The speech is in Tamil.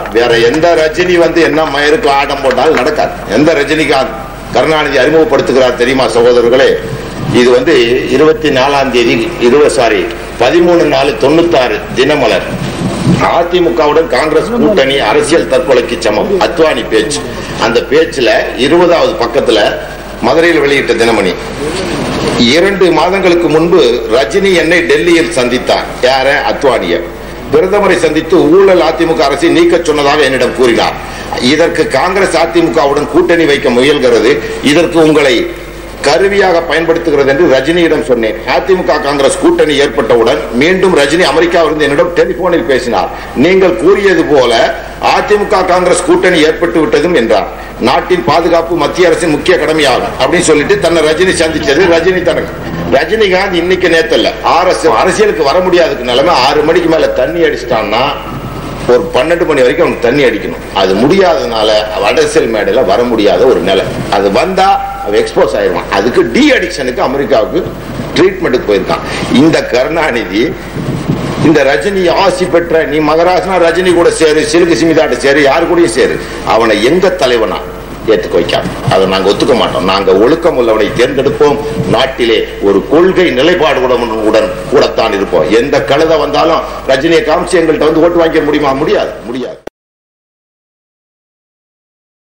வேற எந்த ரஜினி வந்து என்ன மயருக்கு ஆட்டம் போட்டாலும் நடக்காது எந்த ரஜினிகாந்த் கருணாநிதி அறிமுகப்படுத்துகிறார் தெரியுமா சகோதரர்களே இது வந்து இருபத்தி நாலாம் தேதி இருபது சாரி பதிமூணு நாலு தொண்ணூத்தாறு தினமலர் அதிமுகவுடன் காங்கிரஸ் கூட்டணி அரசியல் தற்கொலைக்கு சமம் அத்வானி பேச்சு அந்த பேச்சுல இருபதாவது பக்கத்துல மதுரையில் வெளியிட்ட தினமணி இரண்டு மாதங்களுக்கு முன்பு ரஜினி என்னை டெல்லியில் சந்தித்தார் யார அத்வானிய பிரதமரை சந்தித்து ஊழல் அதிமுக அரசை நீக்க சொன்னதாக என்னிடம் கூறினார் இதற்கு காங்கிரஸ் அதிமுகவுடன் கூட்டணி வைக்க முயல்கிறது இதற்கு உங்களை கருவியாக பயன்படுத்துகிறது என்று ரஜினியிடம் சொன்னேன் அதிமுக காங்கிரஸ் கூட்டணி ஏற்பட்டவுடன் மீண்டும் ரஜினி அமெரிக்காவிலிருந்து என்னிடம் டெலிபோனில் பேசினார் நீங்கள் கூறியது போல அதிமுக காங்கிரஸ் கூட்டணி ஏற்பட்டு விட்டதும் என்றார் நாட்டின் பாதுகாப்பு மத்திய அரசின் முக்கிய கடமையாகும் அப்படின்னு சொல்லிட்டு தன்னை ரஜினி சந்திச்சது ரஜினி தனக்கு ரஜினிகாந்த் இன்னைக்கு நேத்தல்ல அரசு அரசியலுக்கு வர முடியாதுக்கு நிலைமை ஆறு மணிக்கு மேல தண்ணி அடிச்சிட்டான்னா ஒரு பன்னெண்டு மணி வரைக்கும் அவனுக்கு தண்ணி அடிக்கணும் அது முடியாததுனால அரசியல் மேடையில வர முடியாத ஒரு நிலை அது வந்தா அவன் எக்ஸ்போஸ் ஆயிடுவான் அதுக்கு டி அடிக்ஷனுக்கு அமெரிக்காவுக்கு ட்ரீட்மெண்ட்டுக்கு போயிருக்கான் இந்த கருணாநிதி இந்த ரஜினி ஆசி பெற்ற நீ மகராசனா ரஜினி கூட சேரு சிலுக்கு சிமிதாட்ட சேரு யாரு கூடயும் சேரு அவனை எங்க தலைவனா ஏத்துக்க வைக்காம அதை நாங்க ஒத்துக்க மாட்டோம் நாங்க ஒழுக்கம் உள்ளவனை தேர்ந்தெடுப்போம் நாட்டிலே ஒரு கொள்கை நிலைப்பாடு உடன் கூடத்தான் இருப்போம் எந்த கழுத வந்தாலும் ரஜினியை காமிச்சு எங்கள்கிட்ட வந்து ஓட்டு வாங்கிக்க முடியுமா முடியாது முடியாது